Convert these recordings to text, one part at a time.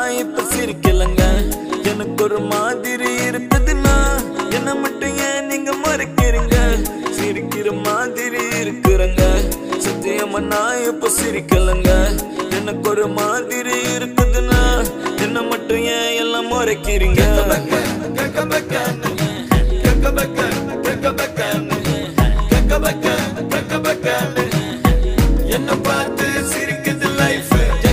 நான் இப்ப சிரிக்கலங்க எனக்கு ஒரு மாதிரி இருக்குதுன்னா என்ன மட்டும் ஏன் நீங்க மறைக்கிறீங்க சிரிக்கிற மாதிரி இருக்கிறங்க சத்தியமா நான் இப்ப சிரிக்கலங்க எனக்கு ஒரு மாதிரி இருக்குதுன்னா என்ன மட்டும் ஏன் எல்லாம் மறைக்கிறீங்க என்ன பார்த்து சிரிக்குது லைஃப்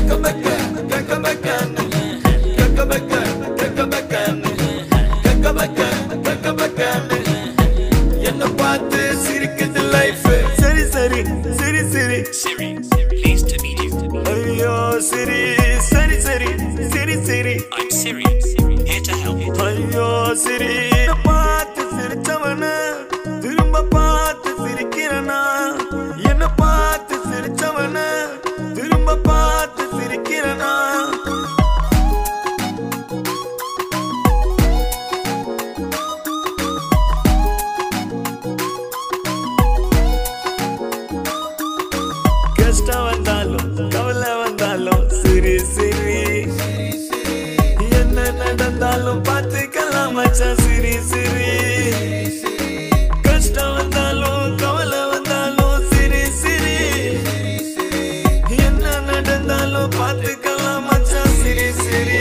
என்ன பார்த்து சிரிக்குது லைஃப் சரி சரி சரி சரி Siri, pleased to meet you. ஐயோ சரி சரி சரி சரி சரி I'm Siri, here to help. ஐயோ சரி பார்த்து சிரிச்சவன திரும்ப பார்த்து சிரிக்கிறனா என்ன பார்த்து சிரிச்சவன திரும்ப பார்த்து சிரிக்கிறனா கஷ்டம் வந்தாலும் கவலை வந்தாலும் சிரி சிரி என்ன நடந்தாலும் பார்த்துக்கலாம் மச்சான் சிரி சிரி கஷ்டம் வந்தாலும் கவலை வந்தாலும் சிரி சிரி என்ன நடந்தாலும் பார்த்துக்கலாம் மச்சான் சிரி சிரி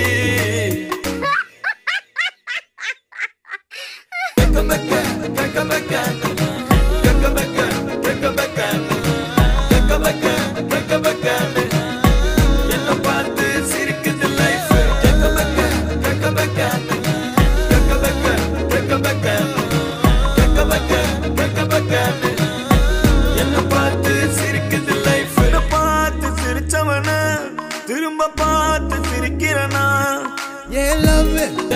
என்ன பார்த்து சிரிக்குது லைஃப் என்ன பார்த்து சிரிக்குது லைஃப் பார்த்து சிரிச்சவன திரும்ப பார்த்து சிரிக்கிறனா என் love,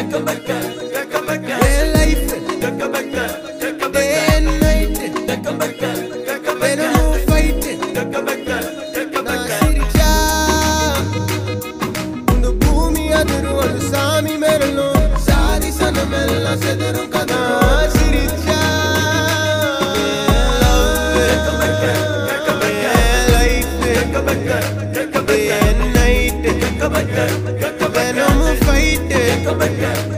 N life, day and night, தினமும் fight. நான் சிரிச்சா, இந்த பூமி அதிரும், அது சாமி மிரளும். சாதி சனமெல்லாம் சிதறும் கதா. சிரிச்சா, என் love, N life, day and night, தினமும் fight.